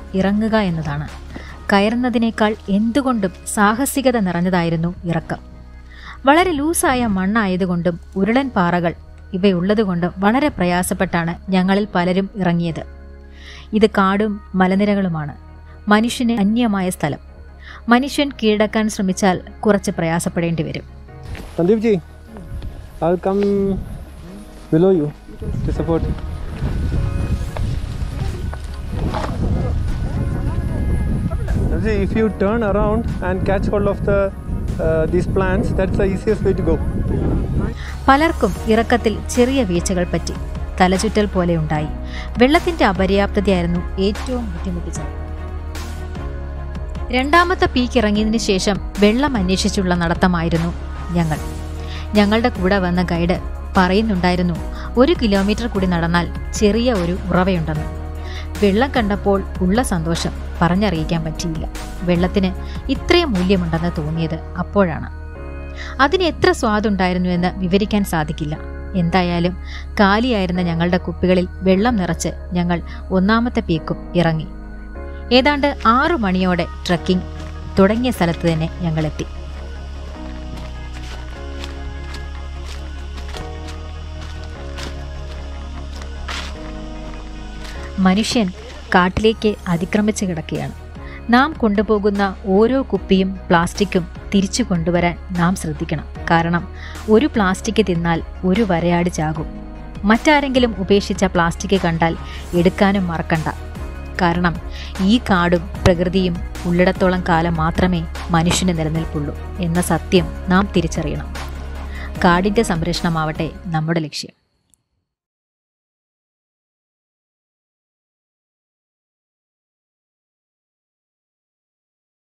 ഇറങ്ങുക എന്നതാണ് കയറുന്നതിനേക്കാൾ എന്തുകൊണ്ടും സാഹസികത നിറഞ്ഞതായിരുന്നു ഇറക്കം വളരെ ലൂസായ മണ്ണായതുകൊണ്ടും ഉരുളൻ പാറകൾ ഇവയുള്ളതുകൊണ്ടും വളരെ പ്രയാസപ്പെട്ടാണ് ഞങ്ങളിൽ പലരും ഇറങ്ങിയത് ഇത് കാടും മലനിരകളുമാണ് മനുഷ്യന് അന്യമായ സ്ഥലം മനുഷ്യൻ കീഴടക്കാൻ ശ്രമിച്ചാൽ കുറച്ച് പ്രയാസപ്പെടേണ്ടി വരും Sandeep ji, I'll come below you to support. See, if you turn around and catch hold of the uh, these plants, that's the easiest way to go. പലർക്കും ഇറക്കത്തിൽ ചെറിയ വീഴ്ചകൾ പറ്റി തലചുറ്റൽ പോലെ ഉണ്ടായി വെള്ളത്തിന്റെ അപര്യാപ്തതയായിരുന്നു ഏറ്റവും ബുദ്ധിമുട്ടിച്ചത് രണ്ടാമത്തെ പീക്ക് ഇറങ്ങിയതിനു ശേഷം വെള്ളം അന്വേഷിച്ചുള്ള നടത്തമായിരുന്നു ഞങ്ങൾ ഞങ്ങളുടെ കൂടെ വന്ന ഗൈഡ് പറയുന്നുണ്ടായിരുന്നു ഒരു കിലോമീറ്റർ കൂടി നടന്നാൽ ചെറിയ ഒരു ഉറവയുണ്ടെന്ന് വെള്ളം കണ്ടപ്പോൾ ഉള്ള സന്തോഷം പറഞ്ഞറിയിക്കാൻ പറ്റിയില്ല വെള്ളത്തിന് ഇത്രയും മൂല്യമുണ്ടെന്ന് തോന്നിയത് അപ്പോഴാണ് അതിന് എത്ര സ്വാദുണ്ടായിരുന്നു എന്ന് വിവരിക്കാൻ സാധിക്കില്ല എന്തായാലും കാലിയായിരുന്ന ഞങ്ങളുടെ കുപ്പികളിൽ വെള്ളം നിറച്ച് ഞങ്ങൾ ഒന്നാമത്തെ പീക്കും ഇറങ്ങി ഏതാണ്ട് ആറു മണിയോടെ ട്രക്കിംഗ് തുടങ്ങിയ സ്ഥലത്ത് തന്നെ ഞങ്ങളെത്തി മനുഷ്യൻ കാട്ടിലേക്ക് അതിക്രമിച്ച് കിടക്കുകയാണ് നാം കൊണ്ടുപോകുന്ന ഓരോ കുപ്പിയും പ്ലാസ്റ്റിക്കും തിരിച്ചു കൊണ്ടുവരാൻ നാം ശ്രദ്ധിക്കണം കാരണം ഒരു പ്ലാസ്റ്റിക് തിന്നാൽ ഒരു വരയാട് ചാകും മറ്റാരെങ്കിലും ഉപേക്ഷിച്ച പ്ലാസ്റ്റിക് കണ്ടാൽ എടുക്കാനും മറക്കണ്ട കാരണം ഈ കാടും പ്രകൃതിയും ഉള്ളിടത്തോളം കാലം മാത്രമേ മനുഷ്യന് നിലനിൽപ്പുള്ളൂ എന്ന സത്യം നാം തിരിച്ചറിയണം കാടിൻ്റെ സംരക്ഷണമാവട്ടെ നമ്മുടെ ലക്ഷ്യം